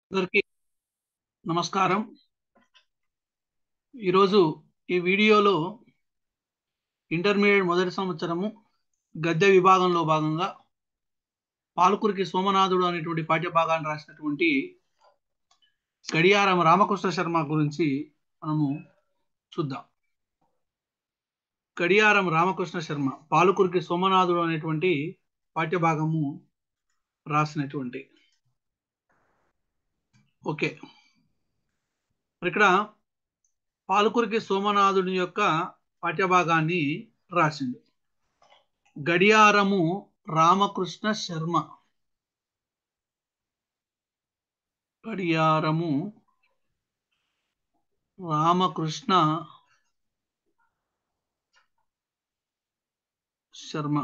అందరికీ నమస్కారం ఈరోజు ఈ వీడియోలో ఇంటర్మీడియట్ మొదటి సంవత్సరము గద్య విభాగంలో భాగంగా పాలకురికి సోమనాథుడు అనేటువంటి పాఠ్య భాగాన్ని రాసినటువంటి గడియారం రామకృష్ణ శర్మ గురించి మనము చూద్దాం గడియారం రామకృష్ణ శర్మ పాలకురికి సోమనాథుడు అనేటువంటి పాఠ్య భాగము రాసినటువంటి ఓకే మరి ఇక్కడ పాలకురికి సోమనాథుని యొక్క పాఠ్యభాగాన్ని రాసింది గడియారము రామకృష్ణ శర్మ గడియారము రామకృష్ణ శర్మ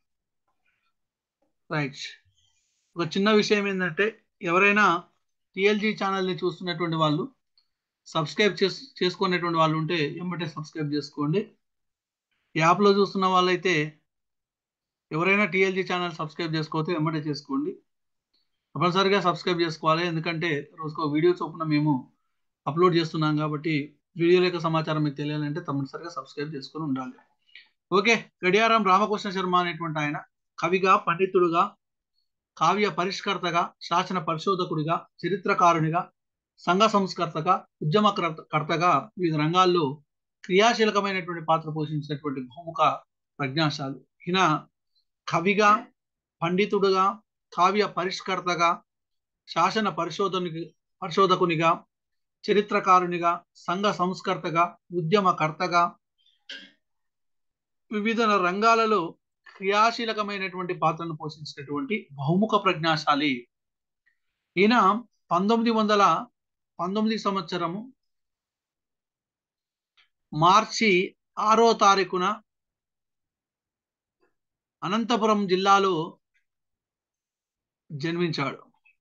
రైట్ ఒక చిన్న విషయం ఏంటంటే ఎవరైనా టిఎల్జీ ఛానల్ని చూస్తున్నటువంటి వాళ్ళు సబ్స్క్రైబ్ చేసు చేసుకునేటువంటి వాళ్ళు ఉంటే ఎమ్మటే సబ్స్క్రైబ్ చేసుకోండి యాప్లో చూస్తున్న వాళ్ళైతే ఎవరైనా టిఎల్జీ ఛానల్ సబ్స్క్రైబ్ చేసుకోతే ఎమ్మటే చేసుకోండి తప్పనిసరిగా సబ్స్క్రైబ్ చేసుకోవాలి ఎందుకంటే రోజుకో వీడియో చొప్పున మేము అప్లోడ్ చేస్తున్నాం కాబట్టి వీడియో లేక సమాచారం మీకు తెలియాలంటే తప్పనిసరిగా సబ్స్క్రైబ్ చేసుకొని ఉండాలి ఓకే గడియారం రామకృష్ణ శర్మ అనేటువంటి ఆయన కవిగా పండితుడుగా కావ్య పరిష్కర్తగా శాసన పరిశోధకుడిగా చరిత్రకారునిగా సంఘ సంస్కర్తగా ఉద్యమకర్తగా వివిధ రంగాల్లో క్రియాశీలకమైనటువంటి పాత్ర పోషించినటువంటి బహుముఖ ప్రజ్ఞాశాలు ఈయన కవిగా పండితుడుగా కావ్య పరిష్కర్తగా శాసన పరిశోధనికి పరిశోధకునిగా చరిత్రకారునిగా సంఘ సంస్కర్తగా ఉద్యమకర్తగా వివిధ రంగాలలో క్రియాశీలకమైనటువంటి పాత్రను పోషించినటువంటి బహుముఖ ప్రజ్ఞాశాలి ఈయన పంతొమ్మిది వందల పంతొమ్మిది సంవత్సరము మార్చి ఆరో తారీఖున అనంతపురం జిల్లాలో జన్మించాడు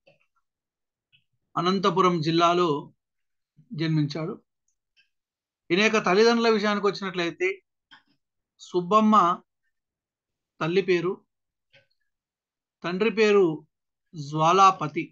అనంతపురం జిల్లాలో జన్మించాడు ఈయన యొక్క తల్లిదండ్రుల విషయానికి వచ్చినట్లయితే సుబ్బమ్మ తల్లి పేరు తండ్రి పేరు జ్వాలాపతి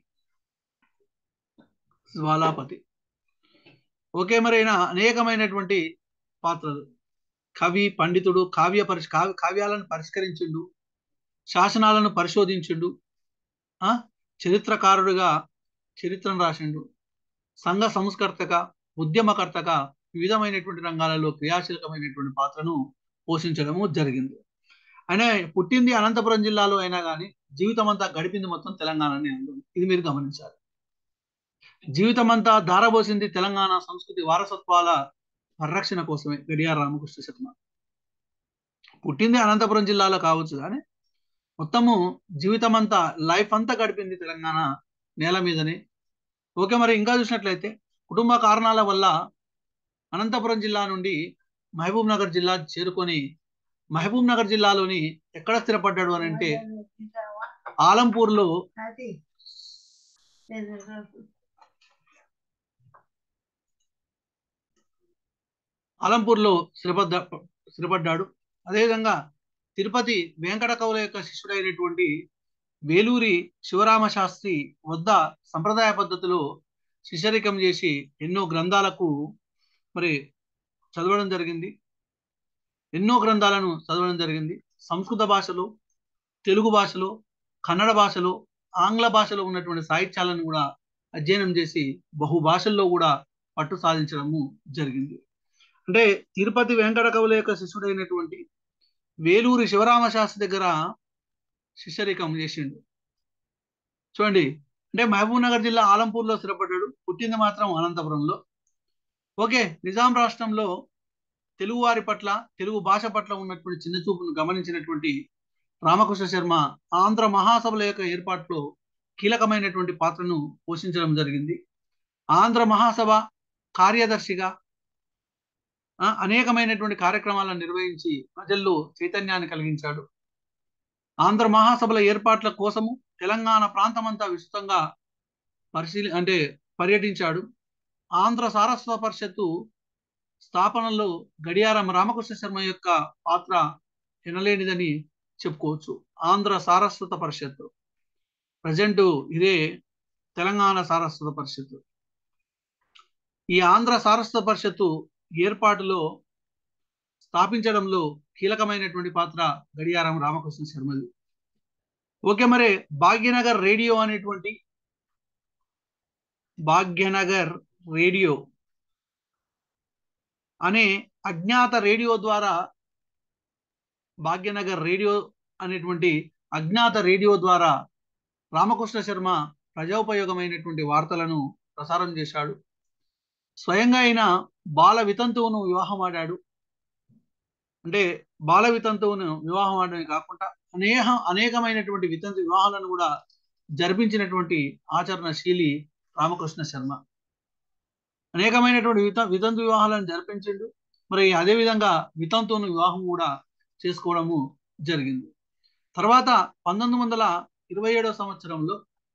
జ్వాలాపతి ఓకే మరి అయినా అనేకమైనటువంటి పాత్రలు కవి పండితుడు కావ్య పరిష్ కావ్య కావ్యాలను పరిష్కరించిండు శాసనాలను పరిశోధించిండు ఆ చరిత్రకారుడుగా చరిత్రను రాసిండు సంఘ సంస్కర్తగా ఉద్యమకర్తగా వివిధమైనటువంటి రంగాలలో క్రియాశీలకమైనటువంటి పాత్రను పోషించడము జరిగింది ఆయన పుట్టింది అనంతపురం జిల్లాలో అయినా కానీ జీవితం అంతా గడిపింది మొత్తం తెలంగాణనే ఇది మీరు గమనించాలి జీవితం అంతా ధారబోసింది తెలంగాణ సంస్కృతి వారసత్వాల పరిరక్షణ కోసమే గడియార రామకృష్ణ శర్మ పుట్టింది అనంతపురం జిల్లాలో కావచ్చు కానీ మొత్తము జీవితం అంతా లైఫ్ అంతా గడిపింది తెలంగాణ నేల మీదనే ఓకే మరి ఇంకా చూసినట్లయితే కుటుంబ కారణాల వల్ల అనంతపురం జిల్లా నుండి మహబూబ్ నగర్ జిల్లా చేరుకొని మహబూబ్ నగర్ జిల్లాలోని ఎక్కడ స్థిరపడ్డాడు అని అంటే ఆలంపూర్లో ఆలంపూర్లో స్థిరపడ్డ స్థిరపడ్డాడు అదేవిధంగా తిరుపతి వెంకట కవుల యొక్క శిష్యుడైనటువంటి వేలూరి శివరామ శాస్త్రి వద్ద సంప్రదాయ పద్ధతిలో శిష్యరికం చేసి ఎన్నో గ్రంథాలకు మరి చదవడం జరిగింది ఎన్నో గ్రంథాలను చదవడం జరిగింది సంస్కృత భాషలో తెలుగు భాషలో కన్నడ భాషలో ఆంగ్ల భాషలో ఉన్నటువంటి సాహిత్యాలను కూడా అధ్యయనం చేసి బహు భాషల్లో కూడా పట్టు సాధించడము జరిగింది అంటే తిరుపతి వెంకట కవుల యొక్క శిష్యుడైనటువంటి వేలూరి శివరామ శాస్త్రి దగ్గర శిష్యరికం చేసిండు చూడండి అంటే మహబూబ్ నగర్ జిల్లా ఆలంపూర్లో స్థిరపడ్డాడు పుట్టింది మాత్రం అనంతపురంలో ఓకే నిజాం రాష్ట్రంలో తెలుగు వారి పట్ల తెలుగు భాష పట్ల ఉన్నటువంటి చిన్న చూపును గమనించినటువంటి రామకృష్ణ శర్మ ఆంధ్ర మహాసభల యొక్క ఏర్పాటులో కీలకమైనటువంటి పాత్రను పోషించడం జరిగింది ఆంధ్ర మహాసభ కార్యదర్శిగా అనేకమైనటువంటి కార్యక్రమాలను నిర్వహించి ప్రజల్లో చైతన్యాన్ని కలిగించాడు ఆంధ్ర మహాసభల ఏర్పాట్ల కోసము తెలంగాణ ప్రాంతమంతా విస్తృతంగా పరిశీలి అంటే పర్యటించాడు ఆంధ్ర సారస్వత పరిషత్తు స్థాపనలో గడియారం రామకృష్ణ శర్మ యొక్క పాత్ర ఎనలేనిదని చెప్పుకోవచ్చు ఆంధ్ర సారస్వత పరిషత్తు ప్రజెంట్ ఇదే తెలంగాణ సారస్వత పరిషత్తు ఈ ఆంధ్ర సారస్వత పరిషత్తు ఏర్పాటులో స్థాపించడంలో కీలకమైనటువంటి పాత్ర గడియారం రామకృష్ణ శర్మది ఓకే మరి భాగ్యనగర్ రేడియో అనేటువంటి భాగ్యనగర్ రేడియో అనే అజ్ఞాత రేడియో ద్వారా భాగ్యనగర్ రేడియో అనేటువంటి అజ్ఞాత రేడియో ద్వారా రామకృష్ణ శర్మ ప్రజోపయోగమైనటువంటి వార్తలను ప్రసారం చేశాడు స్వయంగా ఆయన బాల వితంతువును వివాహం ఆడాడు అంటే బాల వితంతువును వివాహం ఆడమే కాకుండా అనేక అనేకమైనటువంటి వితంతు వివాహాలను కూడా జరిపించినటువంటి ఆచరణశీలి రామకృష్ణ శర్మ అనేకమైనటువంటి విత వితంతు వివాహాలను జరిపించిండు మరి అదే విధంగా వితంతువును వివాహం కూడా చేసుకోవడము జరిగింది తర్వాత పంతొమ్మిది వందల ఇరవై ఏడవ సంవత్సరంలో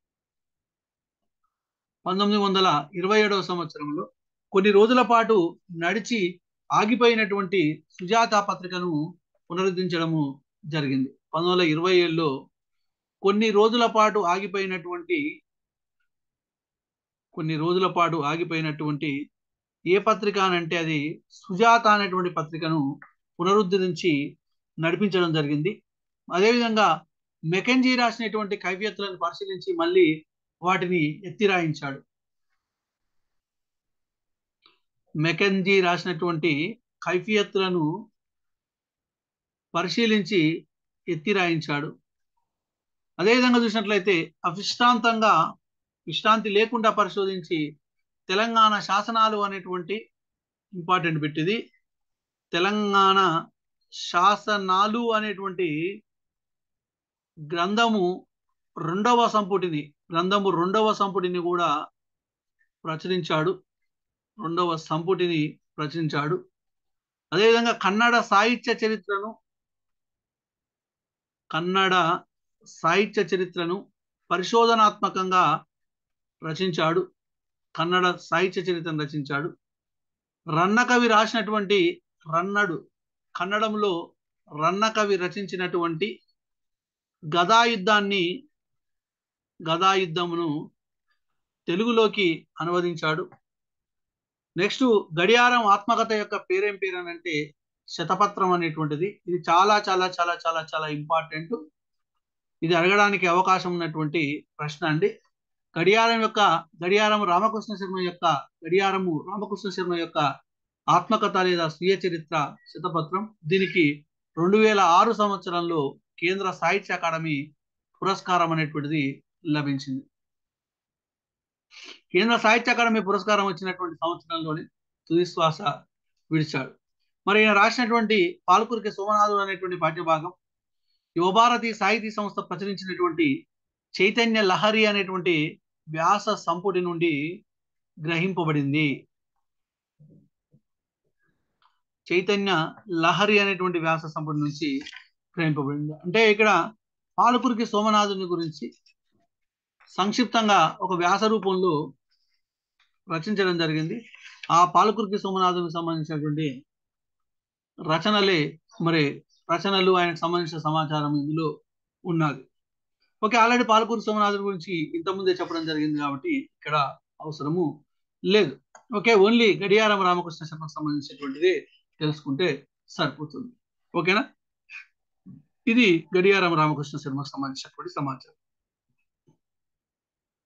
పంతొమ్మిది వందల ఇరవై ఏడవ సంవత్సరంలో కొన్ని రోజుల పాటు నడిచి ఆగిపోయినటువంటి సుజాత పత్రికను పునరుద్ధరించడము జరిగింది పంతొమ్మిది వందల ఇరవై ఏడులో కొన్ని రోజుల పాటు ఆగిపోయినటువంటి కొన్ని రోజుల పాటు ఆగిపోయినటువంటి ఏ పత్రిక అనంటే అది సుజాత అనేటువంటి పత్రికను పునరుద్ధరించి నడిపించడం జరిగింది అదేవిధంగా మెకెంజీ రాసినటువంటి కవియత్తులను పరిశీలించి మళ్ళీ వాటిని ఎత్తి రాయించాడు మెకెంజీ రాసినటువంటి కైఫియత్తులను పరిశీలించి ఎత్తి రాయించాడు అదేవిధంగా చూసినట్లయితే అవిశ్రాంతంగా విశ్రాంతి లేకుండా పరిశోధించి తెలంగాణ శాసనాలు అనేటువంటి ఇంపార్టెంట్ పెట్టిది తెలంగాణ శాసనాలు అనేటువంటి గ్రంథము రెండవ సంపుటిని గ్రంథము రెండవ సంపుటిని కూడా ప్రచురించాడు రెండవ సంపుటిని ప్రచురించాడు అదేవిధంగా కన్నడ సాహిత్య చరిత్రను కన్నడ సాహిత్య చరిత్రను పరిశోధనాత్మకంగా రచించాడు కన్నడ సాహిత్య చరిత్రను రచించాడు రన్నకవి రాసినటువంటి రన్నడు కన్నడంలో రన్నకవి రచించినటువంటి గదాయుద్ధాన్ని గదాయుద్ధమును తెలుగులోకి అనువదించాడు నెక్స్ట్ గడియారం ఆత్మకథ యొక్క పేరేం పేరు అని అంటే శతపత్రం అనేటువంటిది ఇది చాలా చాలా చాలా చాలా చాలా ఇంపార్టెంట్ ఇది అడగడానికి అవకాశం ఉన్నటువంటి ప్రశ్న అండి గడియారం యొక్క గడియారం రామకృష్ణ శర్మ యొక్క గడియారము రామకృష్ణ శర్మ యొక్క ఆత్మకథ లేదా స్వీయ చరిత్ర శతపత్రం దీనికి రెండు వేల ఆరు సంవత్సరంలో కేంద్ర సాహిత్య అకాడమీ పురస్కారం అనేటువంటిది లభించింది కేంద్ర సాహిత్య అకాడమీ పురస్కారం వచ్చినటువంటి సంవత్సరంలోనే తుది శ్వాస విడిచాడు మరి ఈయన రాసినటువంటి పాల్కురికి సోమనాథుడు అనేటువంటి పాఠ్యభాగం యువభారతి సాహితీ సంస్థ ప్రచురించినటువంటి చైతన్య లహరి అనేటువంటి వ్యాస సంపుటి నుండి గ్రహింపబడింది చైతన్య లహరి అనేటువంటి వ్యాస సంపుటి నుంచి గ్రహింపబడింది అంటే ఇక్కడ పాలకురికి సోమనాథుని గురించి సంక్షిప్తంగా ఒక వ్యాస రూపంలో రచించడం జరిగింది ఆ పాలకురికి సోమనాథునికి సంబంధించినటువంటి రచనలే మరి రచనలు ఆయనకు సంబంధించిన సమాచారం ఇందులో ఉన్నది ఓకే ఆల్రెడీ పాలకూరు సోమనాథుని గురించి ఇంతకుముందే చెప్పడం జరిగింది కాబట్టి ఇక్కడ అవసరము లేదు ఓకే ఓన్లీ గడియారం రామకృష్ణ శర్మకు సంబంధించినటువంటిది తెలుసుకుంటే సరిపోతుంది ఓకేనా ఇది గడియారం రామకృష్ణ శర్మకు సంబంధించినటువంటి సమాచారం